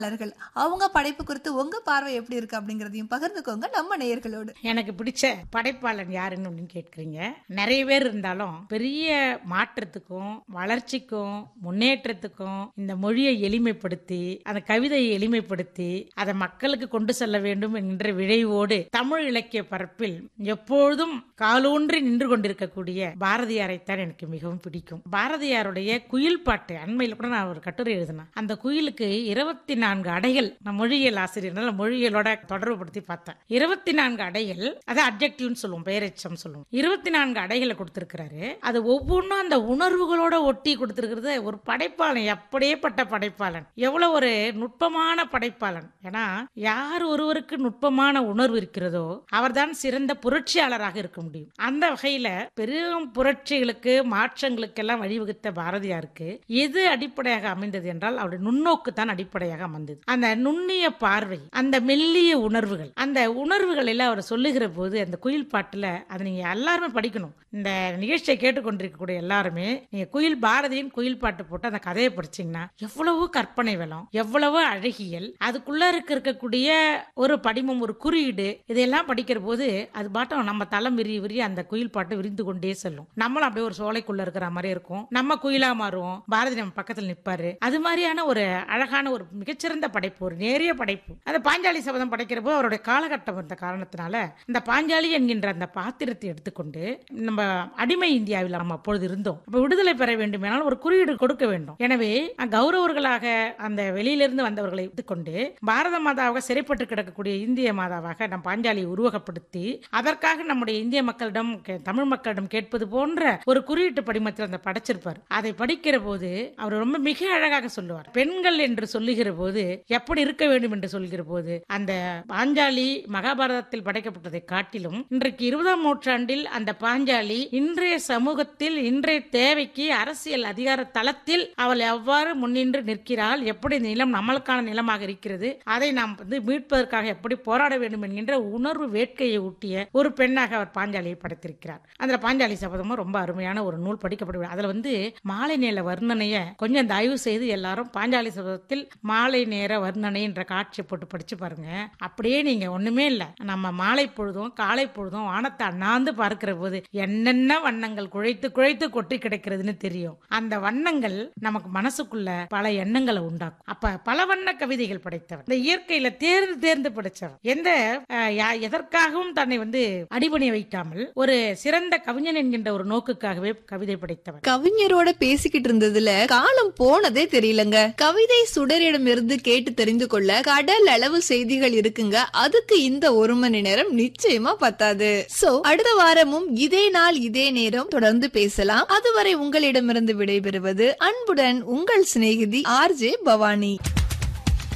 எழுத்தாளர்கள் அவங்க படைப்பு குறித்து உங்க பார்வை எப்படி இருக்கு அப்படிங்கறதையும் பகிர்ந்துக்கோங்க நம்ம நேயர்களோடு எனக்கு பிடிச்ச படைப்பாளன் யாருன்னு அப்படின்னு கேட்குறீங்க நிறைய பேர் இருந்தாலும் பெரிய மாற்றத்துக்கும் வளர்ச்சிக்கும் முன்னேற்றத்துக்கும் இந்த மொழியை எளிமைப்படுத்தி அந்த கவிதையை எளிமைப்படுத்தி அதை மக்களுக்கு கொண்டு செல்ல வேண்டும் என்கின்ற விழைவோடு தமிழ் இலக்கிய பரப்பில் எப்பொழுதும் காலூன்றி நின்று கொண்டிருக்கக்கூடிய பாரதியாரைத்தான் எனக்கு மிகவும் பிடிக்கும் பாரதியாருடைய குயில் பாட்டு அண்மையில் கூட நான் ஒரு கட்டுரை எழுதினேன் அந்த குயிலுக்கு இருபத்தி நான்கு அடைகள் நான் மொழியியல் ஆசிரியர்னால மொழியியலோட தொடர்பு படுத்தி பார்த்தேன் இருபத்தி நான்கு அடைகள் அது அப்ஜெக்டிவ்னு சொல்லுவோம் பெயரெச்சம் சொல்லுவோம் இருபத்தி நான்கு அடைகளை கொடுத்திருக்கிறாரு அது ஒவ்வொன்றும் அந்த உணர்வுகளோட ஒட்டி கொடுத்திருக்கிறது ஒரு படைப்பாளன் எப்படியேப்பட்ட படைப்பாளன் எவ்வளவு ஒரு நுட்பமான படைப்பாளன் ஏன்னா யார் ஒருவருக்கு நுட்பமான உணர்வு இருக்கிறதோ அவர்தான் சிறந்த புரட்சியாளராக இருக்க முடியும் அந்த வகையில பெரும் புரட்சிகளுக்கு மாற்றங்களுக்கெல்லாம் வழிவகுத்த பாரதியாருக்கு எது அடிப்படையாக அமைந்தது என்றால் அவருடைய நுண்ணோக்கு தான் அடிப்படையாக அமைந்தது அந்த நுண்ணிய பார்வை அந்த மெல்லிய உணர்வுகள் அந்த உணர்வுகள் எல்லாம் அவர் சொல்லுகிற போது அந்த குயில் பாட்டுல அதை நீங்க எல்லாருமே படிக்கணும் இந்த நிகழ்ச்சியை கேட்டுக்கொண்டிருக்கக்கூடிய எல்லாருமே நீங்க குயில் பாரதியின் குயில் பாட்டு போட்டு அந்த கதையை படிச்சீங்கன்னா எவ்வளவு கற்பனை வளம் எவ்வளவு அழகியல் அதுக்குள்ள இருக்க இருக்கக்கூடிய ஒரு படிமம் ஒரு குறியீடு இதையெல்லாம் படிக்கிற போது அது பாட்டம் நம்ம தளம் விரி விரி அந்த குயில் பாட்டு விரிந்து கொண்டே செல்லும் நம்மளும் அப்படியே ஒரு சோலைக்குள்ள இருக்கிற மாதிரி இருக்கும் நம்ம குயிலா மாறுவோம் பாரதி நம்ம பக்கத்துல நிப்பாரு அது மாதிரியான ஒரு அழகான ஒரு மிகச்சிறந்த படைப்பு ஒரு நேரிய படைப்பு அந்த பாஞ்சாலி சபதம் படைக்கிறப்போ அவருடைய காலகட்டம் வந்த காரணத்தினால இந்த பாஞ்சாலி என்கின்ற அந்த பாத்திரத்தை எடுத்துக்கொண்டு நம்ம அடிமை இந்தியாவில் நம்ம அப்பொழுது இருந்தோம் அப்ப விடுதலை பெற வேண்டுமானால் ஒரு குறியீடு கொடுக்க வேண்டும் எனவே கௌரவர்களாக அந்த வெளியிலிருந்து வந்தவர்களை எடுத்துக்கொண்டு பாரத மாதாவாக சிறைப்பட்டு கிடக்கக்கூடிய இந்திய மாதாவாக நம் பாஞ்சாலியை உருவகப்படுத்தி அதற்காக நம்முடைய இந்திய மக்களிடம் கே- தமிழ் மக்களிடம் கேட்பது போன்ற ஒரு குறியீட்டு படிமத்தில் அந்த படைச்சிருப்பார் அதை படிக்கிற போது அவர் ரொம்ப மிக அழகாக சொல்லுவார் பெண்கள் என்று சொல்லுகிற போது எப்படி இருக்க வேண்டும் என்று சொல்கிற போது அந்த பாஞ்சாலி மகாபாரதத்தில் படைக்கப்பட்டதை காட்டிலும் இன்றைக்கு இருபதாம் நூற்றாண்டில் அந்த பாஞ்சாலி இன்றைய சமூகத்தில் இன்றைய தேவைக்கு அரசியல் அதிகார தளத்தில் அவள் எவ்வாறு முன்னின்று நிற்கிறாள் எப்படி இந்த நிலம் நம்மளுக்கான நிலமாக இருக்கிறது அதை நாம் வந்து மீட்பதற்காக எப்படி போராட வேண்டும் என்கின்ற உணர்வு வேட்கையை ஊட்டிய ஒரு பெண்ணாக அவர் பாஞ்சாலியை படைத்திருக்கிறார் அந்த பாஞ்சாலி சபதமும் ரொம்ப அருமையான ஒரு நூல் படிக்கப்படுவது அதுல வந்து மாலை நேர வர்ணனைய கொஞ்சம் தயவு செய்து எல்லாரும் பாஞ்சாலி சபதத்தில் மாலை நேர வர்ணனை என்ற காட்சியை போட்டு படிச்சு பாருங்க அப்படியே நீங்க ஒண்ணுமே இல்ல நம்ம மாலை பொழுதும் காலை பொழுதும் வானத்தை அண்ணாந்து பார்க்கிற போது என்னென்ன வண்ணங்கள் குழைத்து குழைத்து கொட்டி கிடக்கிறதுன்னு தெரியும் அந்த வண்ணங்கள் நமக்கு மனசுக்குள்ள பல எண்ணங்களை உண்டாக்கும் அப்ப பல வண்ண கவிதைகள் படைத்தவர் இந்த இயற்கையில தேர்ந்து தேர்ந்து படிச்சவர் எந்த அஹ், யா- எதற்காகவும் தன்னை வந்து அடிபணிய வைக்காமல் ஒரு சிறந்த கவிஞன் என்கின்ற ஒரு நோக்குக்காகவே கவிதை படைத்தவர் கவிஞரோட பேசிக்கிட்டு இருந்ததுல காலம் போனதே தெரியலங்க கவிதை சுடரிடம் இருந்து கேட்டு தெரிந்து கொள்ள கடல் அளவு செய்திகள் இருக்குங்க அதுக்கு இந்த ஒரு மணி நேரம் நிச்சயமா பத்தாது சோ அடுத்த வாரமும் இதே நாள் இதே நேரம் தொடர்ந்து பேசலாம் அதுவரை உங்களிடமிருந்து விடைபெறுவது அன்புடன் உங்கள் சிநேகிதி ஆர்ஜே பவானி